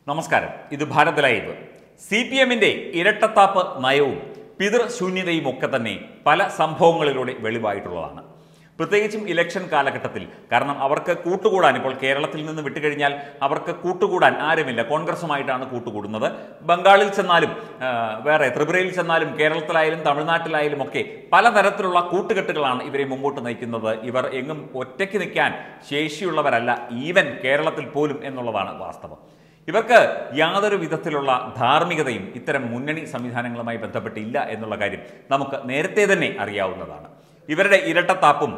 നമസ്കാരം ഇത് Bharat live C P എമ്മിന്റെ ഇരട്ടത്താപ്പ് നയവും പിതൃശൂന്യതയും ഒക്കെ തന്നെ പല സംഭവങ്ങളിലൂടെ വെളിവായിട്ടുള്ളതാണ് പ്രത്യേകിച്ചും ഇലക്ഷൻ കാലഘട്ടത്തിൽ കാരണം അവർക്ക് കൂട്ടുകൂടാൻ ഇപ്പോൾ കേരളത്തിൽ നിന്ന് വിട്ടുകഴിഞ്ഞാൽ അവർക്ക് കൂട്ടുകൂടാൻ ആരുമില്ല കോൺഗ്രസുമായിട്ടാണ് കൂട്ടുകൂടുന്നത് ബംഗാളിൽ ചെന്നാലും ആ, വേറെ ത്രിപുരയിൽ ചെന്നാലും കേരളത്തിലായാലും തമിഴ്നാട്ടിലായാലും ഒക്കെ പലതരത്തിലുള്ള കൂട്ടുകെട്ടുകളാണ് ഇവരെ മുമ്പോട്ട് നയിക്കുന്നത് ഇവർ എങ്ങും ഒറ്റയ്ക്ക് നിൽക്കാൻ ശേഷിയുള്ളവരല്ല ഈവൻ കേരളത്തിൽ പോലും എന്നുള്ളതാണ് വാസ്തവം ഇവർക്ക് യാതൊരു വിധത്തിലുള്ള ധാർമ്മികതയും ഇത്തരം മുന്നണി സംവിധാനങ്ങളുമായി ബന്ധപ്പെട്ടില്ല എന്നുള്ള കാര്യം നമുക്ക് നേരത്തെ തന്നെ അറിയാവുന്നതാണ് ഇവരുടെ ഇരട്ടത്താപ്പും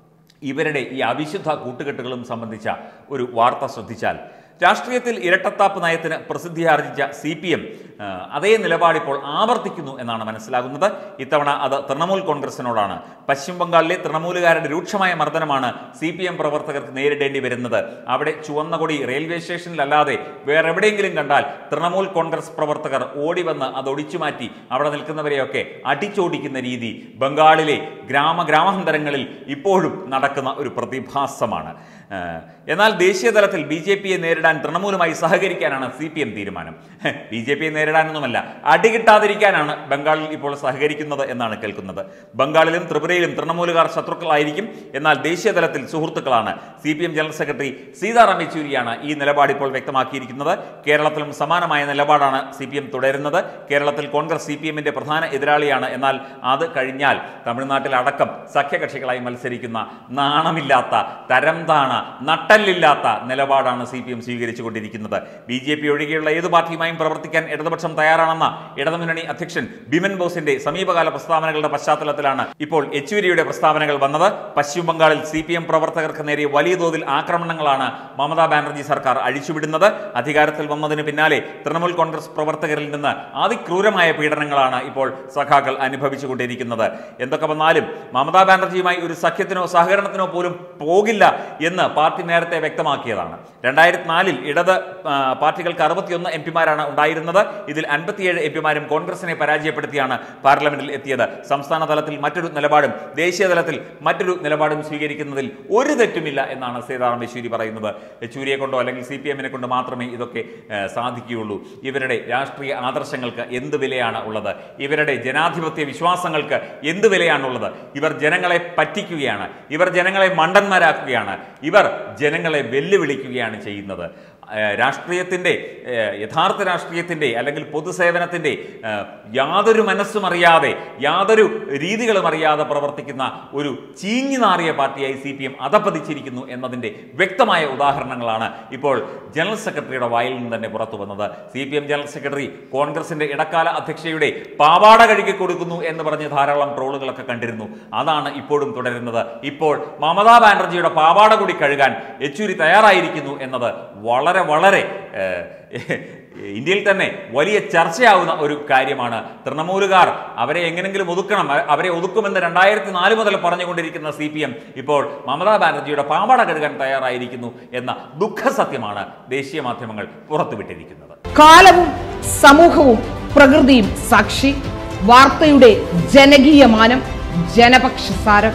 ഇവരുടെ ഈ അവിശുദ്ധ കൂട്ടുകെട്ടുകളും സംബന്ധിച്ച ഒരു വാർത്ത ശ്രദ്ധിച്ചാൽ രാഷ്ട്രീയത്തിൽ ഇരട്ടത്താപ്പ് നയത്തിന് പ്രസിദ്ധിയാർജിച്ച സി പി എം അതേ നിലപാടിപ്പോൾ ആവർത്തിക്കുന്നു എന്നാണ് മനസ്സിലാകുന്നത് ഇത്തവണ അത് തൃണമൂൽ കോൺഗ്രസിനോടാണ് പശ്ചിമ ബംഗാളിലെ തൃണമൂലുകാരുടെ രൂക്ഷമായ മർദ്ദനമാണ് സി പി എം പ്രവർത്തകർക്ക് നേരിടേണ്ടി വരുന്നത് അവിടെ ചുവന്ന കൊടി റെയിൽവേ സ്റ്റേഷനിലല്ലാതെ വേറെ എവിടെയെങ്കിലും കണ്ടാൽ തൃണമൂൽ കോൺഗ്രസ് പ്രവർത്തകർ ഓടി വന്ന് അത് ഒടിച്ചു മാറ്റി അവിടെ നിൽക്കുന്നവരെയൊക്കെ അടിച്ചോടിക്കുന്ന രീതി ബംഗാളിലെ ഗ്രാമ ഗ്രാമാന്തരങ്ങളിൽ ഇപ്പോഴും നടക്കുന്ന ഒരു പ്രതിഭാസമാണ് ഏഹ് എന്നാൽ ദേശീയ തലത്തിൽ ബി ജെ പിയെ നേരിടാൻ തൃണമൂലുമായി സഹകരിക്കാനാണ് സി പി എം തീരുമാനം ബി ജെ പിയെ നേരിടാനൊന്നുമല്ല അടികിട്ടാതിരിക്കാനാണ് ബംഗാളിൽ ഇപ്പോൾ സഹകരിക്കുന്നത് എന്നാണ് കേൾക്കുന്നത് ബംഗാളിലും ത്രിപുരയിലും തൃണമൂലുകാർ ശത്രുക്കളായിരിക്കും എന്നാൽ ദേശീയ തലത്തിൽ സുഹൃത്തുക്കളാണ് C P M general secretary Sitaram യെച്ചൂരിയാണ് ഈ നിലപാട് ഇപ്പോൾ വ്യക്തമാക്കിയിരിക്കുന്നത് കേരളത്തിലും സമാനമായ നിലപാടാണ് സി പി എം തുടരുന്നത് കേരളത്തിൽ കോൺഗ്രസ് സി പി എമ്മിന്റെ പ്രധാന എതിരാളിയാണ് എന്നാൽ അത് കഴിഞ്ഞാൽ തമിഴ്നാട്ടിൽ അടക്കം സഖ്യകക്ഷികളായി മത്സരിക്കുന്ന നാണമില്ലാത്ത തരം താണ നട്ടല്ലില്ലാത്ത നിലപാടാണ് സി പി എം സ്വീകരിച്ചുകൊണ്ടിരിക്കുന്നത് ബി ജെ പി ഒഴികെയുള്ള ഏത് പാർട്ടിയുമായും പ്രവർത്തിക്കാൻ ഇടതുപക്ഷം തയ്യാറാണെന്ന ഇടതുമുന്നണി അധ്യക്ഷൻ ബിമൻ ബോസിന്റെ സമീപകാല പ്രസ്താവനകളുടെ പശ്ചാത്തലത്തിലാണ് ഇപ്പോൾ യെച്ചൂരിയുടെ പ്രസ്താവനകൾ വന്നത് പശ്ചിമ ബംഗാളിൽ സി പി എം പ്രവർത്തകർക്ക് നേരെ വലിയ തോതിൽ ആക്രമണങ്ങളാണ് മമതാ ബാനർജി സർക്കാർ അഴിച്ചുവിടുന്നത് അധികാരത്തിൽ വന്നതിന് പിന്നാലെ തൃണമൂൽ കോൺഗ്രസ് പ്രവർത്തകരിൽ നിന്ന് അതിക്രൂരമായ പീഡനങ്ങളാണ് ഇപ്പോൾ സഖാക്കൾ അനുഭവിച്ചുകൊണ്ടിരിക്കുന്നത് എന്തൊക്കെ വന്നാലും മമതാ ബാനർജിയുമായി ഒരു സഖ്യത്തിനോ സഹകരണത്തിനോ പോലും പോകില്ല എന്ന് പാർട്ടി നേരത്തെ വ്യക്തമാക്കിയതാണ് രണ്ടായിരത്തി നാലിൽ ഇടത് ആ, പാർട്ടികൾക്ക് അറുപത്തിയൊന്ന് എം പിമാരാണ് ഉണ്ടായിരുന്നത് ഇതിൽ അൻപത്തിയേഴ് എം പിമാരും കോൺഗ്രസിനെ പരാജയപ്പെടുത്തിയാണ് പാർലമെന്റിൽ എത്തിയത് സംസ്ഥാന തലത്തിൽ മറ്റൊരു നിലപാടും ദേശീയ തലത്തിൽ മറ്റൊരു നിലപാടും സ്വീകരിക്കുന്നതിൽ ഒരു തെറ്റുമില്ല എന്നാണ് സീതാറാം യെച്ചൂരി പറയുന്നത് യെച്ചൂരിയെ കൊണ്ടോ അല്ലെങ്കിൽ സി പി എമ്മിനെ കൊണ്ട് മാത്രമേ ഇതൊക്കെ ഏ, സാധിക്കുകയുള്ളൂ ഇവരുടെ രാഷ്ട്രീയ ആദർശങ്ങൾക്ക് എന്ത് വിലയാണ് ഉള്ളത് ഇവരുടെ ജനാധിപത്യ വിശ്വാസങ്ങൾക്ക് എന്ത് വിലയാണുള്ളത് ഇവർ ജനങ്ങളെ പറ്റിക്കുകയാണ് ഇവർ ജനങ്ങളെ മണ്ടന്മാരാക്കുകയാണ് ഇവർ ജനങ്ങളെ വെല്ലുവിളിക്കുകയാണ് ചെയ്യുന്നത് ഏഹ് രാഷ്ട്രീയത്തിൻ്റെ ഏഹ് യഥാർത്ഥ രാഷ്ട്രീയത്തിൻ്റെ അല്ലെങ്കിൽ പൊതുസേവനത്തിൻ്റെ ഏഹ് യാതൊരു മനസ്സും അറിയാതെ യാതൊരു രീതികളും അറിയാതെ പ്രവർത്തിക്കുന്ന ഒരു ചീഞ്ഞു നാറിയ പാർട്ടിയായി സി പി എം അധപ്പതിച്ചിരിക്കുന്നു എന്നതിൻ്റെ വ്യക്തമായ ഉദാഹരണങ്ങളാണ് ഇപ്പോൾ ജനറൽ സെക്രട്ടറിയുടെ വായിൽ നിന്ന് തന്നെ പുറത്തു വന്നത് C P M general secretary കോൺഗ്രസിന്റെ ഇടക്കാല അധ്യക്ഷയുടെ പാവാട കഴുകി കൊടുക്കുന്നു എന്ന് പറഞ്ഞ് ധാരാളം ട്രോളുകളൊക്കെ കണ്ടിരുന്നു അതാണ് ഇപ്പോഴും തുടരുന്നത് ഇപ്പോൾ മമതാ ബാനർജിയുടെ പാവാട കൂടി കഴുകാൻ യെച്ചൂരി തയ്യാറായിരിക്കുന്നു എന്നത് വളരെ വളരെ ഏഹ്, ഇന്ത്യയിൽ തന്നെ വലിയ ചർച്ചയാവുന്ന ഒരു കാര്യമാണ് തൃണമൂലുകാർ അവരെ എങ്ങനെങ്കിലും ഒതുക്കണം അ- അവരെ ഒതുക്കുമെന്ന് രണ്ടായിരത്തി നാല് മുതൽ പറഞ്ഞുകൊണ്ടിരിക്കുന്ന സി പി എം ഇപ്പോൾ മമതാ ബാനർജിയുടെ പാവാട കഴുകാൻ തയ്യാറായിരിക്കുന്നു എന്ന ദുഃഖസത്യമാണ് ദേശീയ മാധ്യമങ്ങൾ പുറത്തുവിട്ടിരിക്കുന്നത് കാലവും സമൂഹവും പ്രകൃതിയും സാക്ഷി വാർത്തയുടെ ജനകീയ മാനം ജനപക്ഷസാരം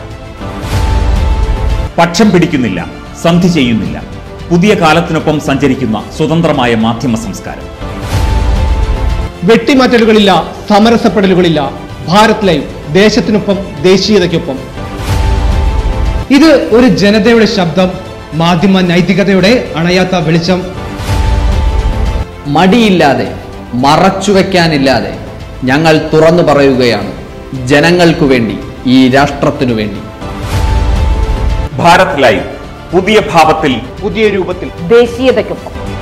പക്ഷം പിടിക്കുന്നില്ല സന്ധി ചെയ്യുന്നില്ല പുതിയ കാലത്തിനൊപ്പം സഞ്ചരിക്കുന്ന സ്വതന്ത്രമായ മാധ്യമ സംസ്കാരം വെട്ടിമാറ്റലുകളില്ല സമരസപ്പെടലുകളില്ല ഭാരത് ലൈവ് ദേശത്തിനൊപ്പം ദേശീയതയ്ക്കൊപ്പം ഇത് ഒരു ജനതയുടെ ശബ്ദം മാധ്യമ നൈതികതയുടെ അണയാത്ത വെളിച്ചം മടിയില്ലാതെ മറച്ചുവെക്കാനില്ലാതെ ഞങ്ങൾ തുറന്നു പറയുകയാണ് ജനങ്ങൾക്കു വേണ്ടി ഈ രാഷ്ട്രത്തിനു വേണ്ടി ഭാരത് ലൈവ് പുതിയ ഭാവത്തിൽ പുതിയ രൂപത്തിൽ ദേശീയതയ്ക്കൊപ്പം